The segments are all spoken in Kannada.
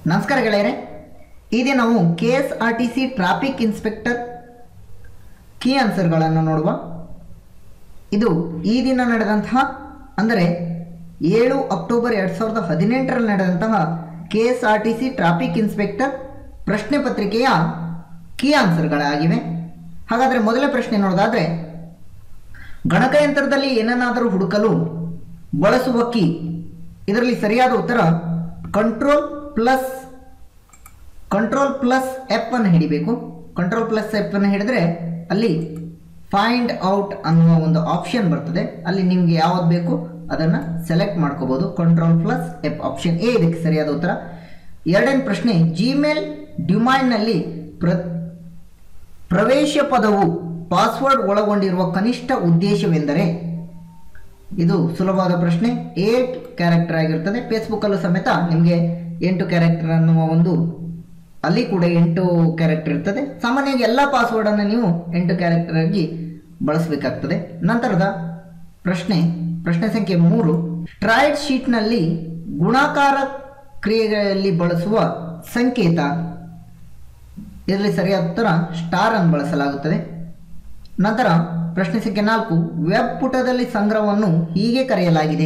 ನಮಸ್ಕಾರ ಗೆಳೆಯರೆ ಈ ದಿನ ನಾವು K S R T C traffic inspector key ಆನ್ಸರ್ಗಳನ್ನು ನೋಡುವ ಇದು ಈ ದಿನ ನಡೆದಂತಹ ಅಂದರೆ ಏಳು ಅಕ್ಟೋಬರ್ ಎರಡು ಸಾವಿರದ ಹದಿನೆಂಟರಲ್ಲಿ ನಡೆದಂತಹ K S R T C traffic inspector ಪ್ರಶ್ನೆ ಪತ್ರಿಕೆಯ ಕೀ ಆನ್ಸರ್ಗಳಾಗಿವೆ ಹಾಗಾದರೆ ಮೊದಲ ಪ್ರಶ್ನೆ ನೋಡೋದಾದರೆ ಗಣಕಯಂತ್ರದಲ್ಲಿ ಏನನ್ನಾದರೂ ಹುಡುಕಲು ಬಳಸುವ ಕೀ ಇದರಲ್ಲಿ ಸರಿಯಾದ ಉತ್ತರ control plus control plus F ಅನ್ನು ಹಿಡಿಬೇಕು ಕಂಟ್ರೋಲ್ ಪ್ಲಸ್ ಎಫ್ ಅನ್ನು ಹಿಡಿದ್ರೆ ಅಲ್ಲಿ ಫೈಂಡ್ ಔಟ್ ಅನ್ನುವ ಒಂದು ಆಪ್ಷನ್ ಬರ್ತದೆ ಅಲ್ಲಿ ನಿಮಗೆ ಯಾವ್ದು ಬೇಕು ಅದನ್ನು ಸೆಲೆಕ್ಟ್ ಮಾಡ್ಕೋಬಹುದು control plus F option A ಇದಕ್ಕೆ ಸರಿಯಾದ ಉತ್ತರ ಎರಡನೇ ಪ್ರಶ್ನೆ ಜಿಮೇಲ್ ಡ್ಯುಮೈನ್ನಲ್ಲಿ ಪ್ರ ಪ್ರವೇಶ ಪದವು ಪಾಸ್ವರ್ಡ್ ಒಳಗೊಂಡಿರುವ ಕನಿಷ್ಠ ಉದ್ದೇಶವೆಂದರೆ ಇದು ಸುಲಭವಾದ ಪ್ರಶ್ನೆ ಏಟ್ ಕ್ಯಾರೆಕ್ಟರ್ ಆಗಿರ್ತದೆ ಫೇಸ್ಬುಕ್ಕಲ್ಲೂ ಸಮೇತ ನಿಮಗೆ ಎಂಟು ಕ್ಯಾರೆಕ್ಟರ್ ಅನ್ನುವ ಒಂದು ಅಲ್ಲಿ ಕೂಡ ಎಂಟು ಕ್ಯಾರೆಕ್ಟರ್ ಇರ್ತದೆ ಸಾಮಾನ್ಯವಾಗಿ ಎಲ್ಲ ಪಾಸ್ವರ್ಡನ್ನು ನೀವು ಎಂಟು ಕ್ಯಾರೆಕ್ಟರ್ ಆಗಿ ಬಳಸಬೇಕಾಗ್ತದೆ ನಂತರದ ಪ್ರಶ್ನೆ ಪ್ರಶ್ನೆ ಸಂಖ್ಯೆ ಮೂರು ಟ್ರೈಡ್ ಶೀಟ್ನಲ್ಲಿ ಗುಣಾಕಾರ ಕ್ರಿಯೆಗಳಲ್ಲಿ ಬಳಸುವ ಸಂಕೇತ ಇದರಲ್ಲಿ ಸರಿಯಾದ ಉತ್ತರ ಸ್ಟಾರ್ ಅನ್ನು ಬಳಸಲಾಗುತ್ತದೆ ನಂತರ ಪ್ರಶ್ನೆ ಸಂಖ್ಯೆ ನಾಲ್ಕು ವೆಬ್ ಪುಟದಲ್ಲಿ ಸಂಗ್ರಹವನ್ನು ಹೀಗೆ ಕರೆಯಲಾಗಿದೆ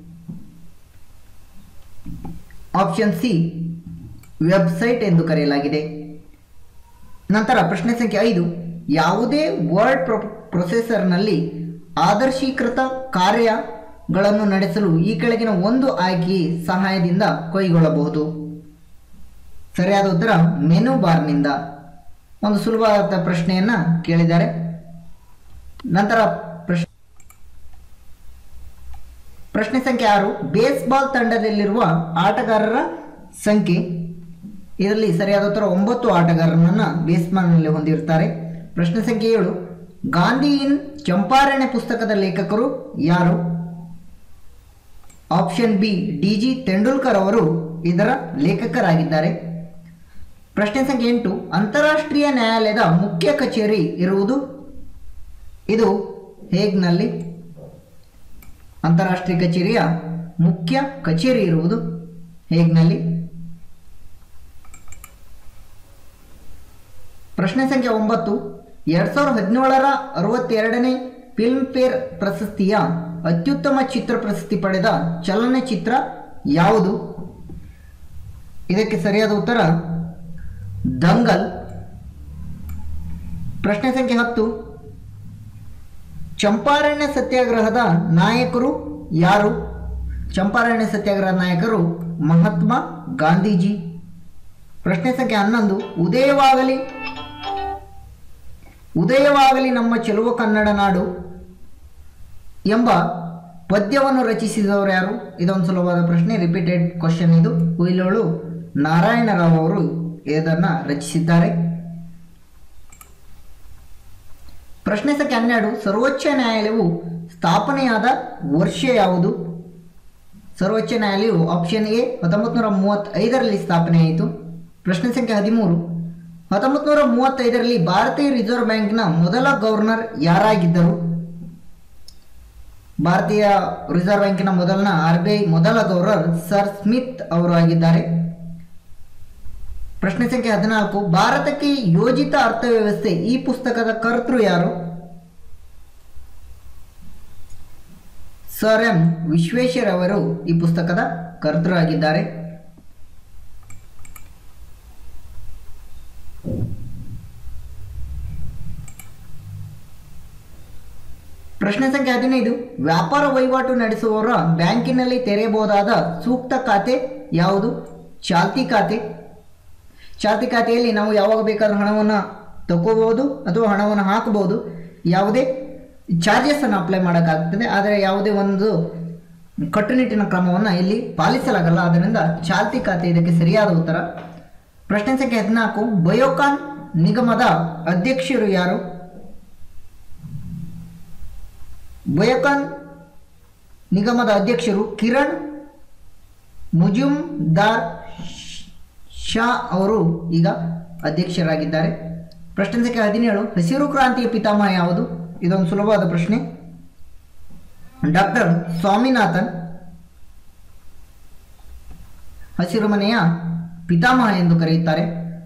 ಆಪ್ಷನ್ ಸಿ ವೆಬ್ಸೈಟ್ ಎಂದು ಕರೆಯಲಾಗಿದೆ ನಂತರ ಪ್ರಶ್ನೆ ಸಂಖ್ಯೆ ಐದು ಯಾವುದೇ ವರ್ಡ್ ಪ್ರೊ ಪ್ರೊಸೆಸರ್ನಲ್ಲಿ ಆದರ್ಶೀಕೃತ ಕಾರ್ಯಗಳನ್ನು ನಡೆಸಲು ಈ ಕೆಳಗಿನ ಒಂದು ಆಯ್ಕೆ ಸಹಾಯದಿಂದ ಕೈಗೊಳ್ಳಬಹುದು ಸರಿಯಾದ ಉತ್ತರ ಮೆನು ಬಾರ್ನಿಂದ ಒಂದು ಸುಲಭವಾದ ಪ್ರಶ್ನೆಯನ್ನ ಕೇಳಿದ್ದಾರೆ ನಂತರ ಪ್ರಶ್ನೆ ಪ್ರಶ್ನೆ ಸಂಖ್ಯೆ ಆರು ಬೇಸ್ಬಾಲ್ ತಂಡದಲ್ಲಿರುವ ಆಟಗಾರರ ಸಂಖ್ಯೆ ಇದರಲ್ಲಿ ಸರಿಯಾದ ಉತ್ತರ ಒಂಬತ್ತು ಆಟಗಾರರನ್ನ ಬೇಸ್ಬಾಲ್ನಲ್ಲಿ ಹೊಂದಿರುತ್ತಾರೆ ಪ್ರಶ್ನೆ ಸಂಖ್ಯೆ ಏಳು ಗಾಂಧಿ ಇನ್ ಚಂಪಾರಣ್ಯ ಪುಸ್ತಕದ ಲೇಖಕರು ಯಾರು option B D G Tendulkar ಅವರು ಇದರ ಲೇಖಕರಾಗಿದ್ದಾರೆ ಪ್ರಶ್ನೆ ಸಂಖ್ಯೆ ಎಂಟು ಅಂತಾರಾಷ್ಟ್ರೀಯ ನ್ಯಾಯಾಲಯದ ಮುಖ್ಯ ಕಚೇರಿ ಇರುವುದು ಇದು ಹೇಗ್ನಲ್ಲಿ ಅಂತಾರಾಷ್ಟ್ರೀಯ ಕಚೇರಿಯ ಮುಖ್ಯ ಕಚೇರಿ ಇರುವುದು ಹೇಗ್ನಲ್ಲಿ ಪ್ರಶ್ನೆ ಸಂಖ್ಯೆ ಒಂಬತ್ತು ಎರಡ್ ಸಾವಿರದ ಹದಿನೇಳರ ಅರವತ್ತೆರಡನೇ ಫಿಲ್ಮ್ ಫೇರ್ ಪ್ರಶಸ್ತಿಯ ಅತ್ಯುತ್ತಮ ಚಿತ್ರ ಪ್ರಶಸ್ತಿ ಪಡೆದ ಚಲನಚಿತ್ರ ಯಾವುದು ಇದಕ್ಕೆ ಸರಿಯಾದ ಉತ್ತರ ದಂಗಲ್ ಪ್ರಶ್ನೆ ಸಂಖ್ಯೆ ಹತ್ತು ಚಂಪಾರಣ್ಯ ಸತ್ಯಾಗ್ರಹದ ನಾಯಕರು ಯಾರು ಚಂಪಾರಣ್ಯ ಸತ್ಯಾಗ್ರಹದ ನಾಯಕರು ಮಹಾತ್ಮ ಗಾಂಧೀಜಿ ಪ್ರಶ್ನೆ ಸಂಖ್ಯೆ ಹನ್ನೊಂದು ಉದಯವಾಗಲಿ ಉದಯವಾಗಲಿ ನಮ್ಮ ಚೆಲುವ ಕನ್ನಡ ನಾಡು ಎಂಬ ಪದ್ಯವನ್ನು ರಚಿಸಿದವರು ಯಾರು ಇದೊಂದು ಸುಲಭವಾದ ಪ್ರಶ್ನೆ ರಿಪೀಟೆಡ್ ಕ್ವಶನ್ ಇದು ಹುಯಿಲೋಳು ನಾರಾಯಣರಾವ್ ಅವರು ಇದನ್ನು ರಚಿಸಿದ್ದಾರೆ ಪ್ರಶ್ನೆ ಸಂಖ್ಯೆ ಹನ್ನೆರಡು ಸರ್ವೋಚ್ಚ ನ್ಯಾಯಾಲಯವು ಸ್ಥಾಪನೆಯಾದ ವರ್ಷ ಯಾವುದು ಸರ್ವೋಚ್ಚ ನ್ಯಾಯಾಲಯವು ಆಪ್ಷನ್ ಎ ಹತ್ತೊಂಬತ್ತು ನೂರ ಮೂವತ್ತೈದರಲ್ಲಿ ಸ್ಥಾಪನೆಯಾಯಿತು ಪ್ರಶ್ನೆ ಸಂಖ್ಯೆ ಹದಿಮೂರು ಹತ್ತೊಂಬತ್ತು ನೂರ ಮೂವತ್ತೈದರಲ್ಲಿ ಭಾರತೀಯ ರಿಸರ್ವ್ ಬ್ಯಾಂಕ್ನ ಮೊದಲ ಗವರ್ನರ್ ಯಾರಾಗಿದ್ದರು ಭಾರತೀಯ ರಿಸರ್ವ್ ಬ್ಯಾಂಕಿನ ಮೊದಲನ ಆರ್ ಬಿ ಐ ಮೊದಲ ಗವರ್ನರ್ ಸರ್ ಸ್ಮಿತ್ ಅವರು ಆಗಿದ್ದಾರೆ ಪ್ರಶ್ನೆ ಸಂಖ್ಯೆ ಹದಿನಾಲ್ಕು ಭಾರತಕ್ಕೆ ಯೋಜಿತ ಅರ್ಥವ್ಯವಸ್ಥೆ ಈ ಪುಸ್ತಕದ ಕರ್ತೃ ಯಾರು ಸರ್ ಎಂ ವಿಶ್ವೇಶ್ವರ ಅವರು ಈ ಪುಸ್ತಕದ ಕರ್ತೃ ಆಗಿದ್ದಾರೆ ಪ್ರಶ್ನೆ ಸಂಖ್ಯೆ ಹದಿನೈದು ವ್ಯಾಪಾರ ವಹಿವಾಟು ನಡೆಸುವವರ ಬ್ಯಾಂಕಿನಲ್ಲಿ ತೆರೆಯಬಹುದಾದ ಸೂಕ್ತ ಖಾತೆ ಯಾವುದು ಚಾಲ್ತಿ ಖಾತೆ ಚಾಲ್ತಿ ಖಾತೆಯಲ್ಲಿ ನಾವು ಯಾವಾಗ ಬೇಕಾದ್ರೂ ಹಣವನ್ನು ತಗೋಬಹುದು ಅಥವಾ ಹಣವನ್ನು ಹಾಕಬಹುದು ಯಾವುದೇ ಚಾರ್ಜಸ್ ಅನ್ನು ಅಪ್ಲೈ ಮಾಡೋಕ್ಕಾಗ್ತದೆ ಆದರೆ ಯಾವುದೇ ಒಂದು ಕಟ್ಟುನಿಟ್ಟಿನ ಕ್ರಮವನ್ನು ಇಲ್ಲಿ ಪಾಲಿಸಲಾಗಲ್ಲ ಆದ್ದರಿಂದ ಚಾಲ್ತಿ ಖಾತೆ ಇದಕ್ಕೆ ಸರಿಯಾದ ಉತ್ತರ ಪ್ರಶ್ನೆ ಸಂಖ್ಯೆ ಹದಿನಾಲ್ಕು ಬಯೋಕಾನ್ ನಿಗಮದ ಅಧ್ಯಕ್ಷರು ಯಾರು ಬಯೋಕಾನ್ ನಿಗಮದ ಅಧ್ಯಕ್ಷರು ಕಿರಣ್ ಮುಜುಮ್ದಾರ್ ಶಾ ಅವರು ಈಗ ಅಧ್ಯಕ್ಷರಾಗಿದ್ದಾರೆ ಪ್ರಶ್ನೆ ಸಂಖ್ಯೆ ಹದಿನೇಳು ಹಸಿರು ಕ್ರಾಂತಿಯ ಪಿತಾಮಹ ಯಾವುದು ಇದೊಂದು ಸುಲಭವಾದ ಪ್ರಶ್ನೆ ಡಾಕ್ಟರ್ ಸ್ವಾಮಿನಾಥನ್ ಹಸಿರು ಮನೆಯ ಪಿತಾಮಹ ಎಂದು ಕರೆಯುತ್ತಾರೆ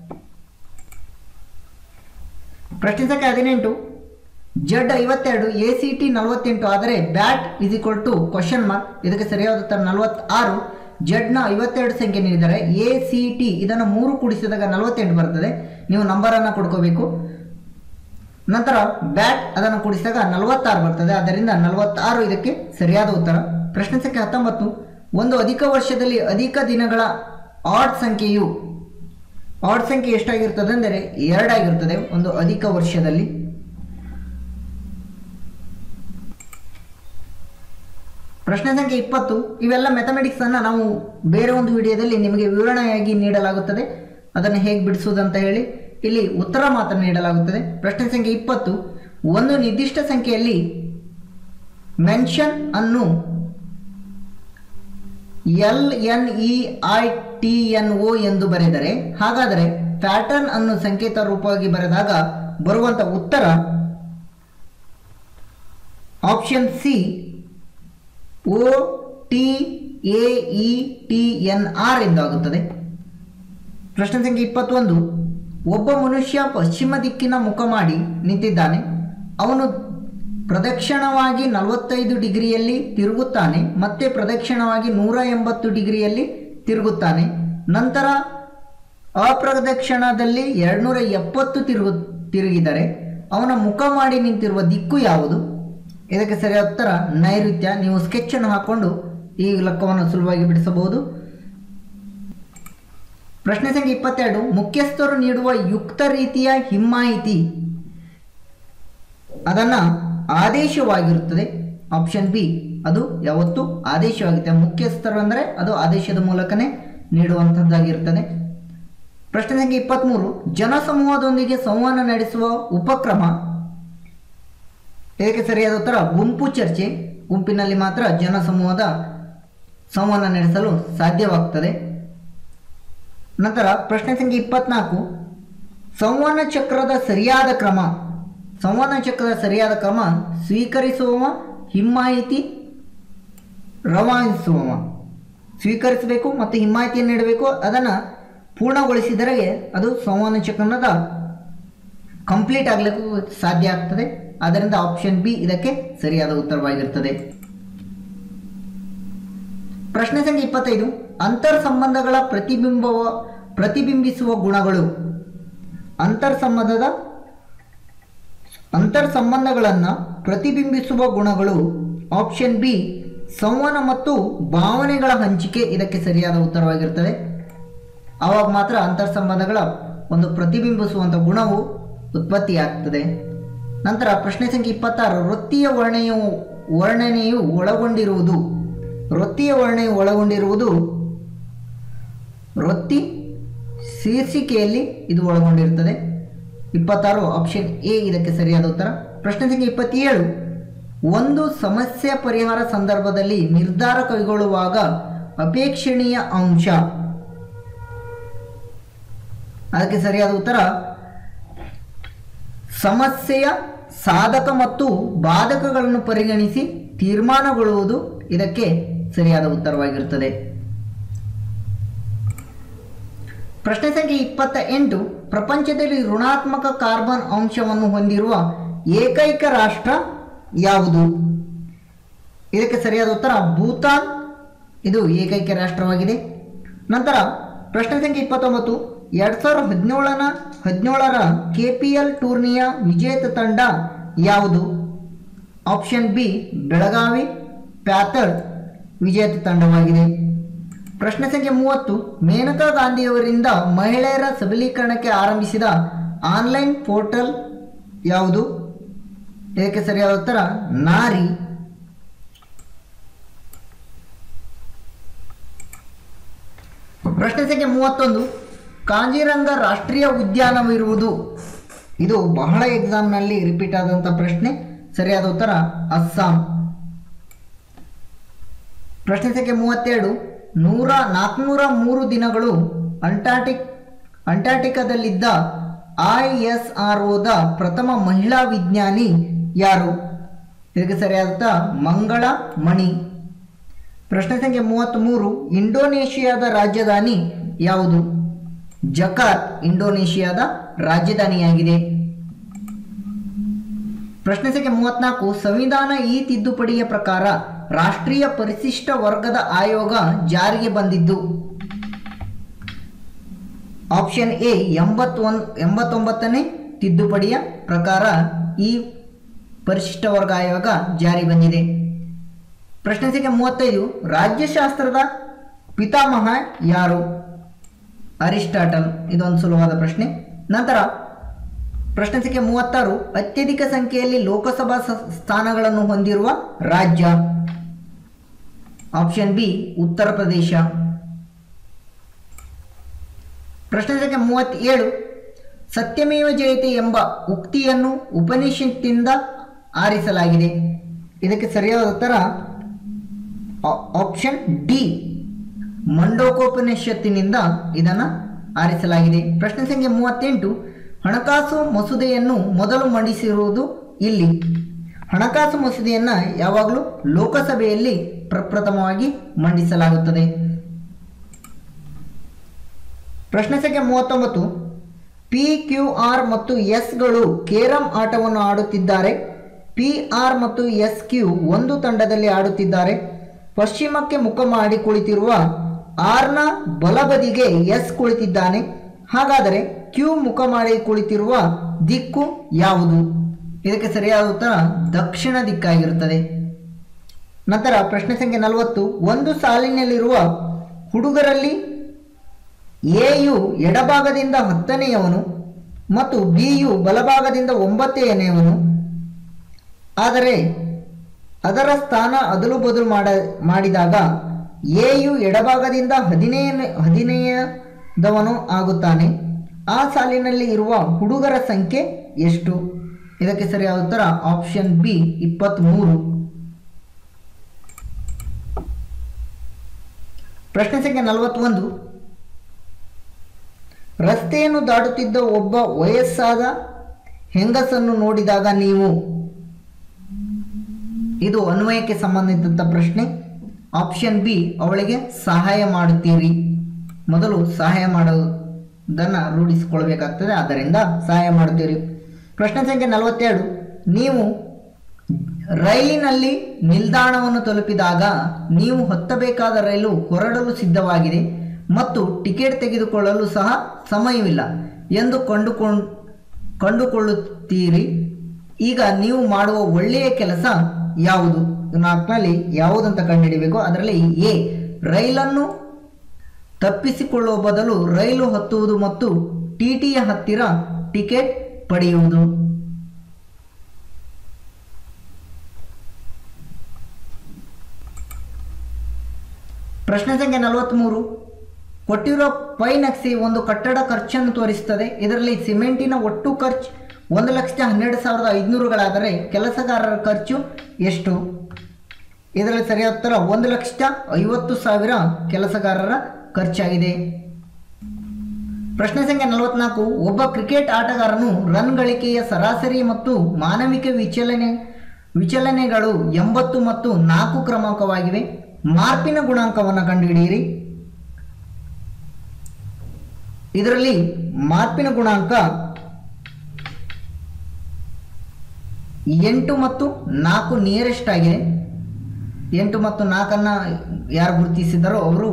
ಪ್ರಶ್ನೆ ಸಂಖ್ಯೆ ಹದಿನೆಂಟು ಜಡ್ ಐವತ್ತೆರಡು ಎ ಸಿ ಟಿ ನಲವತ್ತೆಂಟು ಆದರೆ bat is equal to question mark ಇದಕ್ಕೆ ಸರಿಯಾದ ಉತ್ತರ ನಲವತ್ತಾರು ಜಡ್ನ ಐವತ್ತೆರಡು ಸಂಖ್ಯೆ ನೀಡಿದ್ದಾರೆ ಎ ಸಿ ಟಿ ಇದನ್ನು ಮೂರು ಕೂಡಿಸಿದಾಗ ನಲವತ್ತೆಂಟು ಬರ್ತದೆ ನೀವು ನಂಬರನ್ನು ಕೊಡ್ಕೋಬೇಕು ನಂತರ ಬ್ಯಾಟ್ ಅದನ್ನು ಕೂಡಿಸಿದಾಗ ನಲವತ್ತಾರು ಬರ್ತದೆ ಆದ್ದರಿಂದ ನಲವತ್ತಾರು ಇದಕ್ಕೆ ಸರಿಯಾದ ಉತ್ತರ ಪ್ರಶ್ನೆ ಸಂಖ್ಯೆ ಹತ್ತೊಂಬತ್ತು ಒಂದು ಅಧಿಕ ವರ್ಷದಲ್ಲಿ ಅಧಿಕ ದಿನಗಳ ಆಡ್ ಸಂಖ್ಯೆಯು ಆಡ್ ಸಂಖ್ಯೆ ಎಷ್ಟಾಗಿರ್ತದೆ ಅಂದರೆ ಎರಡಾಗಿರ್ತದೆ ಒಂದು ಅಧಿಕ ವರ್ಷದಲ್ಲಿ ಪ್ರಶ್ನೆ ಸಂಖ್ಯೆ ಇಪ್ಪತ್ತು ಇವೆಲ್ಲ ಮೆಥಮೆಟಿಕ್ಸ್ ಅನ್ನ ನಾವು ಬೇರೆ ಒಂದು ವಿಡಿಯೋದಲ್ಲಿ ನಿಮಗೆ ವಿವರಣೆಯಾಗಿ ನೀಡಲಾಗುತ್ತದೆ ಅದನ್ನು ಹೇಗೆ ಬಿಡಿಸುವುದು ಅಂತ ಹೇಳಿ ಇಲ್ಲಿ ಉತ್ತರ ಮಾತ್ರ ನೀಡಲಾಗುತ್ತದೆ ಪ್ರಶ್ನೆ ಸಂಖ್ಯೆ ಇಪ್ಪತ್ತು ಒಂದು ನಿರ್ದಿಷ್ಟ ಸಂಖ್ಯೆಯಲ್ಲಿ ಮೆನ್ಷನ್ ಅನ್ನು L N E I T N O ಎಂದು ಬರೆದರೆ ಹಾಗಾದರೆ ಪ್ಯಾಟರ್ನ್ ಅನ್ನು ಸಂಕೇತ ರೂಪವಾಗಿ ಬರೆದಾಗ ಬರುವಂತ ಉತ್ತರ option C O T A E T N R ಎಂದಾಗುತ್ತದೆ ಪ್ರಶ್ನೆ ಸಂಖ್ಯೆ ಇಪ್ಪತ್ತೊಂದು ಒಬ್ಬ ಮನುಷ್ಯ ಪಶ್ಚಿಮ ದಿಕ್ಕಿನ ಮುಖ ಮಾಡಿ ನಿಂತಿದ್ದಾನೆ ಅವನು ಪ್ರದಕ್ಷಿಣವಾಗಿ ನಲವತ್ತೈದು ಡಿಗ್ರಿಯಲ್ಲಿ ತಿರುಗುತ್ತಾನೆ ಮತ್ತೆ ಪ್ರದಕ್ಷಿಣವಾಗಿ ನೂರ ಎಂಬತ್ತು ಡಿಗ್ರಿಯಲ್ಲಿ ತಿರುಗುತ್ತಾನೆ ನಂತರ ಅಪ್ರದಕ್ಷಿಣದಲ್ಲಿ ಎರಡ್ನೂರ ಎಪ್ಪತ್ತು ತಿರುಗು ತಿರುಗಿದರೆ ಅವನ ಮುಖ ಮಾಡಿ ನಿಂತಿರುವ ದಿಕ್ಕು ಯಾವುದು ಇದಕ್ಕೆ ಸರಿಯಾದ ಉತ್ತರ ನೈಋತ್ಯ ನೀವು ಸ್ಕೆಚ್ ಅನ್ನು ಹಾಕೊಂಡು ಈ ಲೆಕ್ಕವನ್ನು ಸುಲಭವಾಗಿ ಬಿಡಿಸಬಹುದು ಪ್ರಶ್ನೆ ಸಂಖ್ಯೆ ಇಪ್ಪತ್ತೆರಡು ಮುಖ್ಯಸ್ಥರು ನೀಡುವ ಯುಕ್ತ ರೀತಿಯ ಹಿಮ್ಮಾಹಿತಿ ಅದನ್ನ ಆದೇಶವಾಗಿರುತ್ತದೆ ಆಪ್ಷನ್ ಬಿ ಅದು ಯಾವತ್ತು ಆದೇಶವಾಗುತ್ತೆ ಮುಖ್ಯಸ್ಥರು ಅಂದರೆ ಅದು ಆದೇಶದ ಮೂಲಕನೇ ನೀಡುವಂಥದ್ದಾಗಿರುತ್ತದೆ ಪ್ರಶ್ನೆ ಸಂಖ್ಯೆ ಇಪ್ಪತ್ತ್ಮೂರು ಜನಸಮೂಹದೊಂದಿಗೆ ಸಂವಹನ ನಡೆಸುವ ಉಪಕ್ರಮ ಇದಕ್ಕೆ ಸರಿಯಾದ ಉತ್ತರ ಗುಂಪು ಚರ್ಚೆ ಗುಂಪಿನಲ್ಲಿ ಮಾತ್ರ ಜನಸಮೂಹದ ಸಂವಹನ ನಡೆಸಲು ಸಾಧ್ಯವಾಗ್ತದೆ ನಂತರ ಪ್ರಶ್ನೆ ಸಂಖ್ಯೆ ಇಪ್ಪತ್ನಾಲ್ಕು ಸಂವಹನ ಚಕ್ರದ ಸರಿಯಾದ ಕ್ರಮ ಸಂವಹನ ಚಕ್ರದ ಸರಿಯಾದ ಕ್ರಮ ಸ್ವೀಕರಿಸುವವ ಹಿಮ್ಮಾಹಿತಿ ರವಾನಿಸುವವ ಸ್ವೀಕರಿಸಬೇಕು ಮತ್ತು ಹಿಮ್ಮಾಹಿತಿಯನ್ನು ನೀಡಬೇಕು ಅದನ್ನು ಪೂರ್ಣಗೊಳಿಸಿದರೆ ಅದು ಸಂವಹನ ಚಕ್ರದ ಕಂಪ್ಲೀಟ್ ಆಗಲಿಕ್ಕೂ ಸಾಧ್ಯ ಆಗ್ತದೆ ಆದ್ದರಿಂದ ಆಪ್ಷನ್ ಬಿ ಇದಕ್ಕೆ ಸರಿಯಾದ ಉತ್ತರವಾಗಿರುತ್ತದೆ ಪ್ರಶ್ನೆ ಸಂಖ್ಯೆ ಇಪ್ಪತ್ತೈದು ಅಂತರ್ ಸಂಬಂಧಗಳ ಪ್ರತಿಬಿಂಬವ ಪ್ರತಿಬಿಂಬಿಸುವ ಗುಣಗಳು ಅಂತರ್ ಸಂಬಂಧದ ಅಂತರ್ ಸಂಬಂಧಗಳನ್ನು ಪ್ರತಿಬಿಂಬಿಸುವ ಗುಣಗಳು ಆಪ್ಷನ್ ಬಿ ಸಂವಹನ ಮತ್ತು ಭಾವನೆಗಳ ಹಂಚಿಕೆ ಇದಕ್ಕೆ ಸರಿಯಾದ ಉತ್ತರವಾಗಿರುತ್ತದೆ ಆವಾಗ ಮಾತ್ರ ಅಂತರ್ ಸಂಬಂಧಗಳ ಒಂದು ಪ್ರತಿಬಿಂಬಿಸುವಂಥ ಗುಣವು ಉತ್ಪತ್ತಿಯಾಗ್ತದೆ ನಂತರ ಪ್ರಶ್ನೆ ಸಂಖ್ಯೆ ಇಪ್ಪತ್ತಾರು ವೃತ್ತಿಯ ವರ್ಣೆಯು ವರ್ಣನೆಯು ಒಳಗೊಂಡಿರುವುದು ವೃತ್ತಿಯ ವರ್ಣೆಯು ಒಳಗೊಂಡಿರುವುದು ವೃತ್ತಿ ಶೀರ್ಷಿಕೆಯಲ್ಲಿ ಇದು ಒಳಗೊಂಡಿರುತ್ತದೆ ಇಪ್ಪತ್ತಾರು ಆಪ್ಷನ್ ಎ ಇದಕ್ಕೆ ಸರಿಯಾದ ಉತ್ತರ ಪ್ರಶ್ನೆ ಸಂಖ್ಯೆ ಇಪ್ಪತ್ತೇಳು ಒಂದು ಸಮಸ್ಯೆ ಪರಿಹಾರ ಸಂದರ್ಭದಲ್ಲಿ ನಿರ್ಧಾರ ಕೈಗೊಳ್ಳುವಾಗ ಅಪೇಕ್ಷಣೀಯ ಅಂಶ ಅದಕ್ಕೆ ಸರಿಯಾದ ಉತ್ತರ ಸಮಸ್ಯೆಯ ಸಾಧಕ ಮತ್ತು ಬಾಧಕಗಳನ್ನು ಪರಿಗಣಿಸಿ ತೀರ್ಮಾನಗೊಳ್ಳುವುದು ಇದಕ್ಕೆ ಸರಿಯಾದ ಉತ್ತರವಾಗಿರುತ್ತದೆ ಪ್ರಶ್ನೆ ಸಂಖ್ಯೆ ಇಪ್ಪತ್ತ ಎಂಟು ಪ್ರಪಂಚದಲ್ಲಿ ಋಣಾತ್ಮಕ ಕಾರ್ಬನ್ ಅಂಶವನ್ನು ಹೊಂದಿರುವ ಏಕೈಕ ರಾಷ್ಟ್ರ ಯಾವುದು ಇದಕ್ಕೆ ಸರಿಯಾದ ಉತ್ತರ ಭೂತಾನ್ ಇದು ಏಕೈಕ ರಾಷ್ಟ್ರವಾಗಿದೆ ನಂತರ ಪ್ರಶ್ನೆ ಸಂಖ್ಯೆ ಇಪ್ಪತ್ತೊಂಬತ್ತು ಎರಡ್ ಸಾವಿರದ ಹದಿನೇಳನ ಹದಿನೇಳರ ಕೆ ಪಿ ಎಲ್ ಟೂರ್ನಿಯ ವಿಜೇತ ತಂಡ ಯಾವುದು ಆಪ್ಷನ್ ಬಿ ಬೆಳಗಾವಿ ಪ್ಯಾಥರ್ ವಿಜೇತ ತಂಡವಾಗಿದೆ ಪ್ರಶ್ನೆ ಸಂಖ್ಯೆ ಮೂವತ್ತು ಮೇನಕಾ ಗಾಂಧಿಯವರಿಂದ ಮಹಿಳೆಯರ ಸಬಲೀಕರಣಕ್ಕೆ ಆರಂಭಿಸಿದ ಆನ್ಲೈನ್ ಪೋರ್ಟಲ್ ಯಾವುದು ಇದಕ್ಕೆ ಸರಿಯಾದ ಉತ್ತರ ನಾರಿ ಪ್ರಶ್ನೆ ಸಂಖ್ಯೆ ಮೂವತ್ತೊಂದು ಕಾಂಜಿರಂಗ ರಾಷ್ಟ್ರೀಯ ಉದ್ಯಾನವಿರುವುದು ಇದು ಬಹಳ ಎಕ್ಸಾಮ್ನಲ್ಲಿ ರಿಪೀಟ್ ಆದಂಥ ಪ್ರಶ್ನೆ ಸರಿಯಾದ ಉತ್ತರ ಅಸ್ಸಾಂ ಪ್ರಶ್ನೆ ಸಂಖ್ಯೆ ಮೂವತ್ತೆರಡು ನೂರ ನಾಲ್ಕುನೂರ ಮೂರು ದಿನಗಳು ಅಂಟಾರ್ಟಿಕ್ ಅಂಟಾರ್ಟಿಕಾದಲ್ಲಿದ್ದ ಐ ಎಸ್ ಆರ್ ಒದ ಪ್ರಥಮ ಮಹಿಳಾ ವಿಜ್ಞಾನಿ ಯಾರು ಇದಕ್ಕೆ ಸರಿಯಾದ ಉತ್ತರ ಮಂಗಳ ಮಣಿ ಪ್ರಶ್ನೆ ಸಂಖ್ಯೆ ಮೂವತ್ತ್ಮೂರು ಇಂಡೋನೇಷಿಯಾದ ರಾಜಧಾನಿ ಯಾವುದು ಜಕಾರ್ತ್ ಇಂಡೋನೇಷಿಯಾದ ರಾಜಧಾನಿಯಾಗಿದೆ ಪ್ರಶ್ನೆ ಸಂಖ್ಯೆ ಮೂವತ್ನಾಲ್ಕು ಸಂವಿಧಾನ ಈ ತಿದ್ದುಪಡಿಯ ಪ್ರಕಾರ ರಾಷ್ಟ್ರೀಯ ಪರಿಶಿಷ್ಟ ವರ್ಗದ ಆಯೋಗ ಜಾರಿಗೆ ಬಂದಿದ್ದು ಆಪ್ಷನ್ ಎ ಎಂಬತ್ತೊಂದು ಎಂಬತ್ತೊಂಬತ್ತನೇ ತಿದ್ದುಪಡಿಯ ಪ್ರಕಾರ ಈ ಪರಿಶಿಷ್ಟ ವರ್ಗ ಆಯೋಗ ಜಾರಿ ಬಂದಿದೆ ಪ್ರಶ್ನೆ ಸಂಖ್ಯೆ ಮೂವತ್ತೈದು ರಾಜ್ಯಶಾಸ್ತ್ರದ ಪಿತಾಮಹ ಯಾರು ಅರಿಸ್ಟಾಟಲ್ ಇದೊಂದು ಸುಲಭವಾದ ಪ್ರಶ್ನೆ ನಂತರ ಪ್ರಶ್ನೆ ಸಂಖ್ಯೆ ಮೂವತ್ತಾರು ಅತ್ಯಧಿಕ ಸಂಖ್ಯೆಯಲ್ಲಿ ಲೋಕಸಭಾ ಸ- ಸ್ಥಾನಗಳನ್ನು ಹೊಂದಿರುವ ರಾಜ್ಯ ಆಪ್ಷನ್ ಬಿ ಉತ್ತರ ಪ್ರದೇಶ ಪ್ರಶ್ನೆ ಸಂಖ್ಯೆ ಮೂವತ್ತೇಳು ಸತ್ಯಮೇವ ಜಯತೆ ಎಂಬ ಉಕ್ತಿಯನ್ನು ಉಪನಿಷತ್ತಿಂದ ಆರಿಸಲಾಗಿದೆ ಇದಕ್ಕೆ ಸರಿಯಾದ ಉತ್ತರ ಆ- ಆಪ್ಷನ್ ಡಿ ಮಂಡೋಕೋಪನಿಷತ್ತಿನಿಂದ ಇದನ್ನು ಆರಿಸಲಾಗಿದೆ ಪ್ರಶ್ನೆ ಸಂಖ್ಯೆ ಮೂವತ್ತೆಂಟು ಹಣಕಾಸು ಮಸೂದೆಯನ್ನು ಮೊದಲು ಮಂಡಿಸಿರುವುದು ಇಲ್ಲಿ ಹಣಕಾಸು ಮಸೂದೆಯನ್ನು ಯಾವಾಗಲೂ ಲೋಕಸಭೆಯಲ್ಲಿ ಪ್ರಪ್ರಥಮವಾಗಿ ಮಂಡಿಸಲಾಗುತ್ತದೆ ಪ್ರಶ್ನೆ ಸಂಖ್ಯೆ ಮೂವತ್ತೊಂಬತ್ತು ಪಿ ಕ್ಯೂ ಆರ್ ಮತ್ತು ಎಸ್ಗಳು ಕೇರಂ ಆಟವನ್ನು ಆಡುತ್ತಿದ್ದಾರೆ ಪಿ ಆರ್ ಮತ್ತು ಎಸ್ ಕ್ಯೂ ಒಂದು ತಂಡದಲ್ಲಿ ಆಡುತ್ತಿದ್ದಾರೆ ಪಶ್ಚಿಮಕ್ಕೆ ಮುಖ ಮಾಡಿ ಕುಳಿತಿರುವ ಆರ್ನ ಬಲಬದಿಗೆ ಎಸ್ ಕುಳಿತಿದ್ದಾನೆ ಹಾಗಾದರೆ ಕ್ಯೂ ಮುಖ ಮಾಡಿ ಕುಳಿತಿರುವ ದಿಕ್ಕು ಯಾವುದು ಇದಕ್ಕೆ ಸರಿಯಾದ ಉತ್ತರ ದಕ್ಷಿಣ ದಿಕ್ಕಾಗಿರುತ್ತದೆ ನಂತರ ಪ್ರಶ್ನೆ ಸಂಖ್ಯೆ ನಲವತ್ತು ಒಂದು ಸಾಲಿನಲ್ಲಿರುವ ಹುಡುಗರಲ್ಲಿ ಎಯು ಎಡಭಾಗದಿಂದ ಹತ್ತನೆಯವನು ಮತ್ತು ಬಿಯು ಬಲಭಾಗದಿಂದ ಒಂಬತ್ತನೆಯವನು ಆದರೆ ಅದರ ಸ್ಥಾನ ಅದಲು ಬದಲು ಮಾಡ ಮಾಡಿದಾಗ ಎಯು ಎಡಭಾಗದಿಂದ ಹದಿನೇಯ ಹದಿನೇಯದವನು ಆಗುತ್ತಾನೆ ಆ ಸಾಲಿನಲ್ಲಿ ಇರುವ ಹುಡುಗರ ಸಂಖ್ಯೆ ಎಷ್ಟು ಇದಕ್ಕೆ ಸರಿಯಾದ ಉತ್ತರ ಆಪ್ಷನ್ ಬಿ ಇಪ್ಪತ್ತ್ಮೂರು ಪ್ರಶ್ನೆ ಸಂಖ್ಯೆ ನಲವತ್ತೊಂದು ರಸ್ತೆಯನ್ನು ದಾಟುತ್ತಿದ್ದ ಒಬ್ಬ ವಯಸ್ಸಾದ ಹೆಂಗಸನ್ನು ನೋಡಿದಾಗ ನೀವು ಇದು ಅನ್ವಯಕ್ಕೆ ಸಂಬಂಧಿಸಿದಂಥ ಪ್ರಶ್ನೆ ಆಪ್ಷನ್ ಬಿ ಅವಳಿಗೆ ಸಹಾಯ ಮಾಡುತ್ತೀರಿ ಮೊದಲು ಸಹಾಯ ಮಾಡೋದನ್ನು ರೂಢಿಸಿಕೊಳ್ಬೇಕಾಗ್ತದೆ ಆದ್ದರಿಂದ ಸಹಾಯ ಮಾಡುತ್ತೀರಿ ಪ್ರಶ್ನೆ ಸಂಖ್ಯೆ ನಲವತ್ತೆರಡು ನೀವು ರೈಲಿನಲ್ಲಿ ನಿಲ್ದಾಣವನ್ನು ತಲುಪಿದಾಗ ನೀವು ಹತ್ತಬೇಕಾದ ರೈಲು ಹೊರಡಲು ಸಿದ್ಧವಾಗಿದೆ ಮತ್ತು ಟಿಕೆಟ್ ತೆಗೆದುಕೊಳ್ಳಲು ಸಹ ಸಮಯವಿಲ್ಲ ಎಂದು ಕಂಡುಕೊಂಡ್ ಕಂಡುಕೊಳ್ಳುತ್ತೀರಿ ಈಗ ನೀವು ಮಾಡುವ ಒಳ್ಳೆಯ ಕೆಲಸ ಯಾವುದು ನಾಲ್ಕನಲ್ಲಿ ಯಾವುದಂತ ಕಂಡುಹಿಡಿಬೇಕು ಅದರಲ್ಲಿ ಎ ರೈಲನ್ನು ತಪ್ಪಿಸಿಕೊಳ್ಳುವ ಬದಲು ರೈಲು ಹತ್ತುವುದು ಮತ್ತು ಟಿ ಟಿಯ ಹತ್ತಿರ ಟಿಕೆಟ್ ಪಡೆಯುವುದು ಪ್ರಶ್ನೆ ಸಂಖ್ಯೆ ನಲವತ್ತ್ಮೂರು ಕೊಟ್ಟಿರೋ ಪೈ ನಕ್ಷೆ ಒಂದು ಕಟ್ಟಡ ಖರ್ಚನ್ನು ತೋರಿಸುತ್ತದೆ ಇದರಲ್ಲಿ ಸಿಮೆಂಟಿನ ಒಟ್ಟು ಖರ್ಚು ಒಂದು ಲಕ್ಷದ ಹನ್ನೆರಡು ಸಾವಿರದ ಐದುನೂರುಗಳಾದರೆ ಕೆಲಸಗಾರರ ಖರ್ಚು ಎಷ್ಟು ಇದರಲ್ಲಿ ಸರಿಯಾದ ಉತ್ತರ ಒಂದು ಲಕ್ಷದ ಐವತ್ತು ಸಾವಿರ ಕೆಲಸಗಾರರ ಖರ್ಚಾಗಿದೆ ಪ್ರಶ್ನೆ ಸಂಖ್ಯೆ ನಲವತ್ನಾಲ್ಕು ಒಬ್ಬ ಕ್ರಿಕೆಟ್ ಆಟಗಾರನು ರನ್ ಗಳಿಕೆಯ ಸರಾಸರಿ ಮತ್ತು ಮಾನವಿಕ ವಿಚಲನೆ ವಿಚಲನೆಗಳು ಎಂಬತ್ತು ಮತ್ತು ನಾಲ್ಕು ಕ್ರಮಾಂಕವಾಗಿವೆ ಮಾರ್ಪಿನ ಗುಣಾಂಕವನ್ನು ಕಂಡುಹಿಡಿಯಿರಿ ಇದರಲ್ಲಿ ಮಾರ್ಪಿನ ಗುಣಾಂಕ ಎಂಟು ಮತ್ತು ನಾಲ್ಕು ನಿಯರೆಸ್ಟ್ ಆಗಿದೆ ಎಂಟು ಮತ್ತು ನಾಲ್ಕನ್ನು ಯಾರು ಗುರುತಿಸಿದ್ದಾರೋ ಅವರು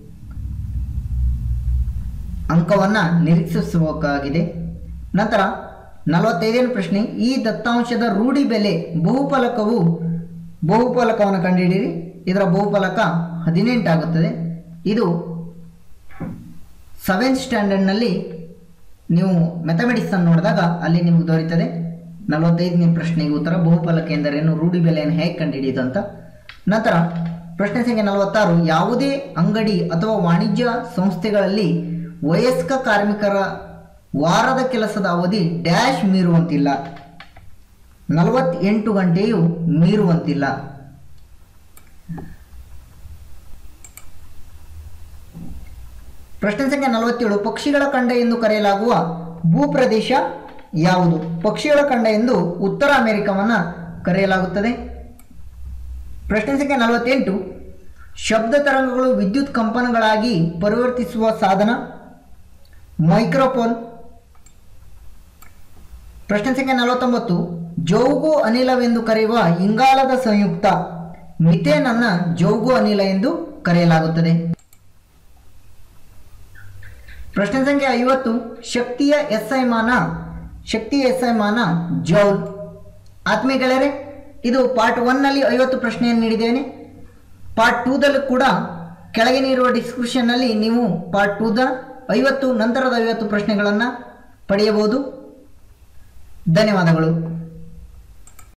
ಅಂಕವನ್ನು ನಿರೀಕ್ಷಿಸಬೇಕಾಗಿದೆ ನಂತರ ನಲವತ್ತೈದನೇ ಪ್ರಶ್ನೆ ಈ ದತ್ತಾಂಶದ ರೂಢಿ ಬೆಲೆ ಬಹುಫಲಕವು ಬಹುಫಲಕವನ್ನು ಕಂಡುಹಿಡಿಯಿರಿ ಇದರ ಬಹುಫಲಕ ಹದಿನೆಂಟಾಗುತ್ತದೆ ಇದು ಸೆವೆಂತ್ ಸ್ಟ್ಯಾಂಡರ್ಡ್ನಲ್ಲಿ ನೀವು ಮೆಥಮೆಟಿಕ್ಸ್ ಅನ್ನು ನೋಡಿದಾಗ ಅಲ್ಲಿ ನಿಮಗೆ ದೊರೆಯುತ್ತದೆ ನಲವತ್ತೈದನೇ ಪ್ರಶ್ನೆಗೆ ಉತ್ತರ ಬಹುಫಲಕ ಎಂದರೇನು ರೂಢಿ ಬೆಲೆಯನ್ನು ಹೇಗೆ ಕಂಡುಹಿಡಿಯುವುದು ಅಂತ ನಂತರ ಪ್ರಶ್ನೆ ಸಂಖ್ಯೆ ನಲವತ್ತಾರು ಯಾವುದೇ ಅಂಗಡಿ ಅಥವಾ ವಾಣಿಜ್ಯ ಸಂಸ್ಥೆಗಳಲ್ಲಿ ವಯಸ್ಕ ಕಾರ್ಮಿಕರ ವಾರದ ಕೆಲಸದ ಅವಧಿ ಡ್ಯಾಶ್ ಮೀರುವಂತಿಲ್ಲ ನಲವತ್ತೆಂಟು ಗಂಟೆಯು ಮೀರುವಂತಿಲ್ಲ ಪ್ರಶ್ನೆ ಸಂಖ್ಯೆ ನಲವತ್ತೇಳು ಪಕ್ಷಿಗಳ ಖಂಡ ಎಂದು ಕರೆಯಲಾಗುವ ಭೂಪ್ರದೇಶ ಯಾವುದು ಪಕ್ಷಿಗಳ ಖಂಡ ಎಂದು ಉತ್ತರ ಅಮೆರಿಕವನ್ನು ಕರೆಯಲಾಗುತ್ತದೆ ಪ್ರಶ್ನೆ ಸಂಖ್ಯೆ ನಲವತ್ತೆಂಟು ಶಬ್ದ ತರಂಗಗಳು ವಿದ್ಯುತ್ ಕಂಪನಗಳಾಗಿ ಪರಿವರ್ತಿಸುವ ಸಾಧನ ಮೈಕ್ರೋಫೋನ್ ಪ್ರಶ್ನೆ ಸಂಖ್ಯೆ ನಲವತ್ತೊಂಬತ್ತು ಜೌಗು ಅನಿಲವೆಂದು ಕರೆಯುವ ಇಂಗಾಲದ ಸಂಯುಕ್ತ ಮಿಥೇನ್ ಅನ್ನ ಜೌಗು ಅನಿಲ ಎಂದು ಕರೆಯಲಾಗುತ್ತದೆ ಪ್ರಶ್ನೆ ಸಂಖ್ಯೆ ಐವತ್ತು ಶಕ್ತಿಯ ಎಸ್ಐ ಮಾನ ಶಕ್ತಿಯ ಎಸ್ಐ ಮಾನ ಜೌಲ್ ಆತ್ಮೀಯ ಗೆಳೆಯರೆ ಇದು ಪಾರ್ಟ್ ಒನ್ನಲ್ಲಿ ಐವತ್ತು ಪ್ರಶ್ನೆಯನ್ನು ನೀಡಿದ್ದೇನೆ ಪಾರ್ಟ್ ಟೂದಲ್ಲೂ ಕೂಡ ಕೆಳಗಿನಿರುವ ಡಿಸ್ಕ್ರಿಪ್ಷನ್ನಲ್ಲಿ ನೀವು ಪಾರ್ಟ್ ಟೂದ ಐವತ್ತು ನಂತರದ ಐವತ್ತು ಪ್ರಶ್ನೆಗಳನ್ನು ಪಡೆಯಬಹುದು ಧನ್ಯವಾದಗಳು